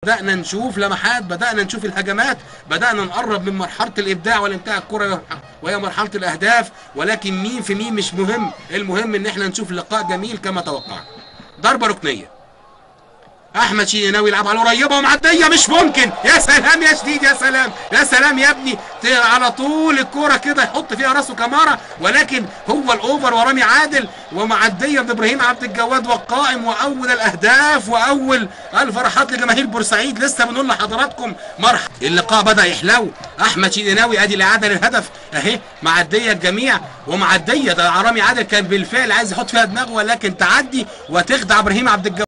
بدأنا نشوف لمحات بدأنا نشوف الهجمات بدأنا نقرب من مرحلة الإبداع والإمتاع الكرة وهي مرحلة الأهداف ولكن مين في مين مش مهم المهم إن احنا نشوف لقاء جميل كما توقعنا ضربة ركنية احمد شيني ناوي يلعب على القريبه ومعديه مش ممكن يا سلام يا شديد يا سلام يا سلام يا ابني ت- على طول الكوره كده يحط فيها راسه كماره ولكن هو الاوفر ورامي عادل ومعديه من ابراهيم عبد الجواد والقائم واول الاهداف واول الفرحات لجماهير بورسعيد لسه بنقول لحضراتكم مرحب اللقاء بدا يحلو احمد شيني ناوي ادي الاعاده للهدف اهي معديه الجميع ومعديه ده رامي عادل كان بالفعل عايز يحط فيها دماغه ولكن تعدي وتخدع ابراهيم عبد الجواد